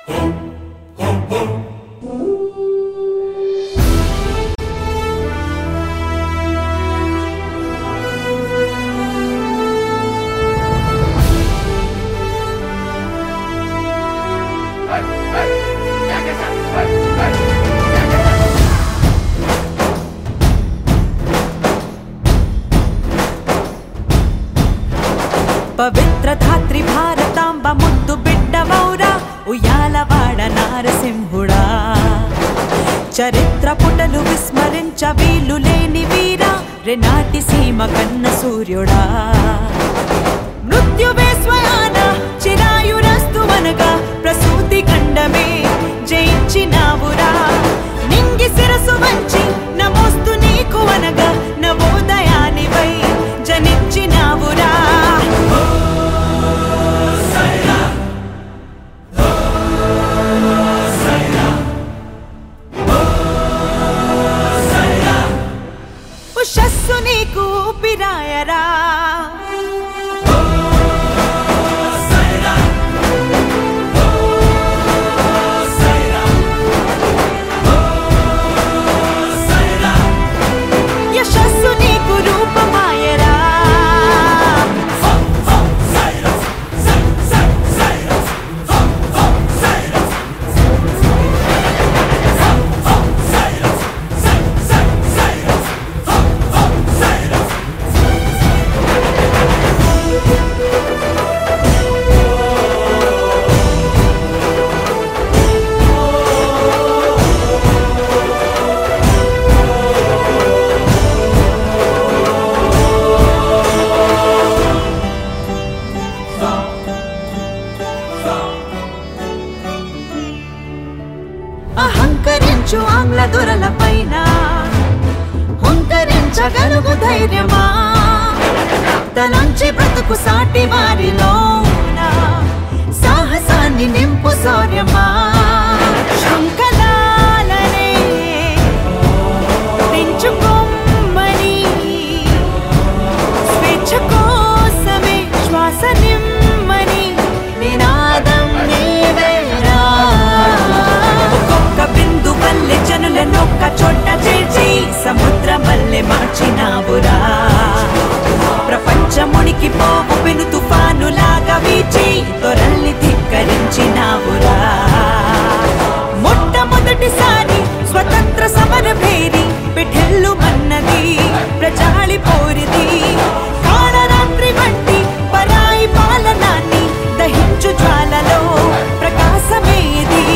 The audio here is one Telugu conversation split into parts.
పవిత్ర ధాత్రి భారతాంబ ముద్దు బిడ్డవౌరా ఉయ్యాలవాడ నారసింహుడా చరిత్ర పుటలు విస్మరించ వీలు లేని వీరా రెనాటి సీమ కన్న సూర్యుడా మృత్యువే స్వయాన చిరాయురస్తు అనగా ప్రసూతి ఖండమే జయించినావురా నింగి శిరసు వంచి నమోస్తు నీకు అనగా నవోదయానివై జనించినావురా ఉషస్సు నీకు ఊపిరాయరా యశస్సు నీకు రూపమాయరా అహంకరించు ఆంగ్ల దొరల పైన హుంకరించగలుగు ధైర్యమా తలంచి బ్రతుకు సాటి వారిలోన సాహసాన్ని నింపు శౌర్యమా శృంఖలాలనే పెంచుకోమని స్వేచ్ఛ కోసమే శ్వాస నిమ్మని నినాదం నీవేరా ఒక్కొక్క బిందు వల్లే జనులనొక్క చోట చేర్చి సముద్రం వల్లే మార్చినావురా ప్రపంచమునికి పోవు పెను తుఫానులాగా వీచి తొరల్ని ధిక్కరించినావురా మొట్టమొదటిసారి స్వతంత్ర సమర భేరి పిఠెల్లు మన్నది ప్రజాళి పోరిది కాళరాత్రి వంటి పరాయి పాలనాన్ని దహించు జ్వాలలో ప్రకాశమేది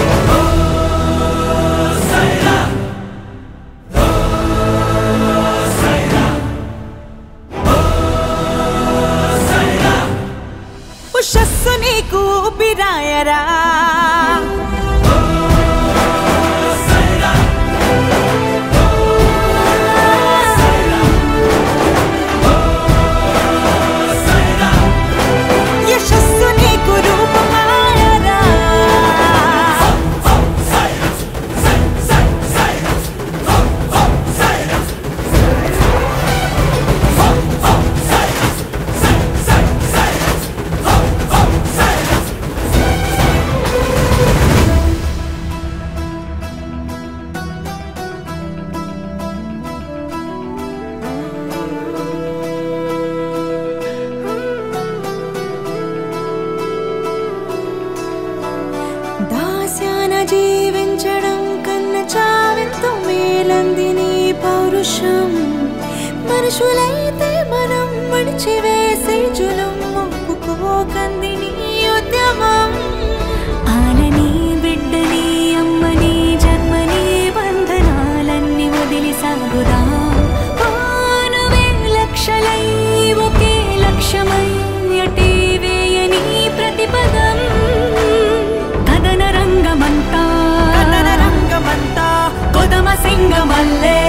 ఉషస్సు నీకు ఊపిరాయరా యశస్సు నీకు రూపమాయరా దాస్యాన జీవించడం కన్న చావెంతో మేలంది నీ పౌరుషం మనుషులైతే మనం మడిచివేసే జులం ఒప్పుకోకంది నీ ఉద్యమం ఆనని బిడ్డని అమ్మని జన్మని బంధనాలన్నీ వదిలి సాగుదా ఆనువే లక్షలై ఒకే లక్ష్యమై అటే వేయని ప్రతిపదం కథన రంగమంతా కన్నడ రంగమంతా కొదమ సింగమల్లే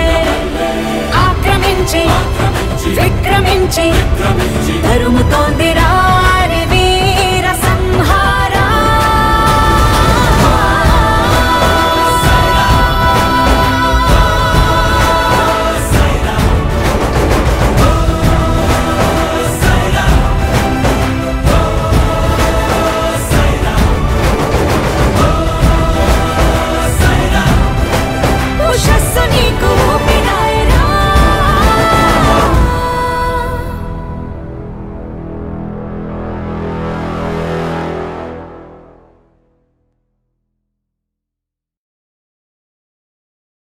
ఆక్రమించి విక్రమించి తరుముతోంది